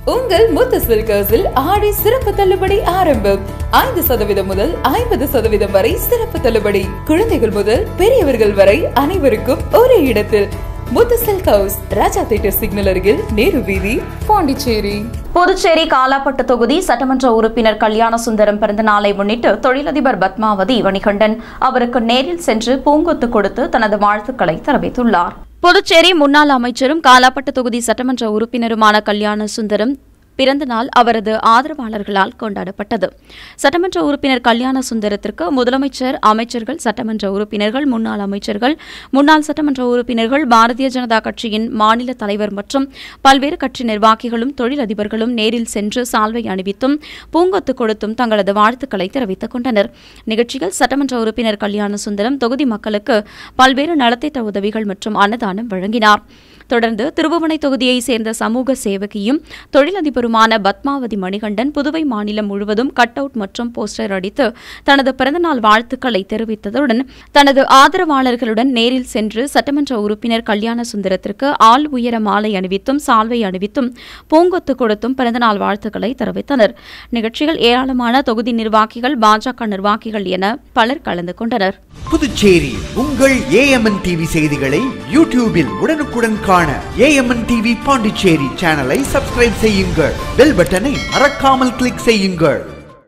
உங்கள் முத்து சில்கர்ஸில் ஆடி சிறப்பு தள்ளுபடி ஆரம்பம் ஐந்து சதவீதம் முதல் ஐம்பது சதவீதம் வரை சிறப்பு தள்ளுபடி குழந்தைகள் முதல் பெரியவர்கள் வரை அனைவருக்கும் ஒரே இடத்தில் Muthu Silk House Raja Theatre signal அருகில் நேரு வீதி பாண்டிச்சேரி புதுச்சேரி காலாப்பட்டு தொகுதி சட்டமன்ற உறுப்பினர் கல்யாண சுந்தரம் பிறந்த நாளை முன்னிட்டு தொழிலதிபர் பத்மாவதி வணிகண்டன் அவருக்கு நேரில் சென்று பூங்கொத்து கொடுத்து தனது வாழ்த்துக்களை தெரிவித்துள்ளார் புதுச்சேரி முன்னாள் அமைச்சரும் காலாப்பட்டு தொகுதி சட்டமன்ற உறுப்பினருமான கல்யாண சுந்தரம் பிறந்த நாள் அவரது ஆதரவாளர்களால் கொண்டாடப்பட்டது சட்டமன்ற உறுப்பினர் கல்யாண சுந்தரத்திற்கு முதலமைச்சர் அமைச்சர்கள் சட்டமன்ற உறுப்பினர்கள் முன்னாள் அமைச்சர்கள் முன்னாள் சட்டமன்ற உறுப்பினர்கள் பாரதிய ஜனதா கட்சியின் மாநில தலைவர் மற்றும் பல்வேறு கட்சி நிர்வாகிகளும் தொழிலதிபர்களும் நேரில் சென்று சால்வை அணிவித்தும் பூங்கொத்து கொடுத்தும் தங்களது வாழ்த்துக்களை தெரிவித்துக் கொண்டனர் நிகழ்ச்சியில் சட்டமன்ற உறுப்பினர் கல்யாண சுந்தரம் தொகுதி மக்களுக்கு பல்வேறு நலத்திட்ட உதவிகள் மற்றும் அன்னதானம் வழங்கினார் தொடர்ந்து திருபுவனை தொகுதியை சேர்ந்த சமூக சேவகியும் தொழிலதிபருமான பத்மாவதி மணிகண்டன் புதுவை மாநிலம் முழுவதும் கட் அவுட் மற்றும் போஸ்டர் அடித்து தனது பிறந்தநாள் வாழ்த்துக்களை தெரிவித்ததுடன் தனது ஆதரவாளர்களுடன் நேரில் சென்று சட்டமன்ற உறுப்பினர் கல்யாண சுந்தரத்திற்கு ஆள் உயர மாலை அணிவித்தும் சால்வை அணிவித்தும் பூங்கொத்து கொடுத்தும் பிறந்தநாள் வாழ்த்துக்களை தெரிவித்தனர் நிகழ்ச்சியில் ஏராளமான தொகுதி நிர்வாகிகள் பாஜக நிர்வாகிகள் என பலர் கலந்து கொண்டனர் புதுச்சேரி உங்கள் ஏஎம்என் டிவி செய்திகளை யூடியூபில் உடனுக்குடன் காண ஏஎம்என் டிவி பாண்டிச்சேரி சேனலை சப்ஸ்கிரைப் செய்யுங்கள் பெல் பட்டனை மறக்காமல் கிளிக் செய்யுங்கள்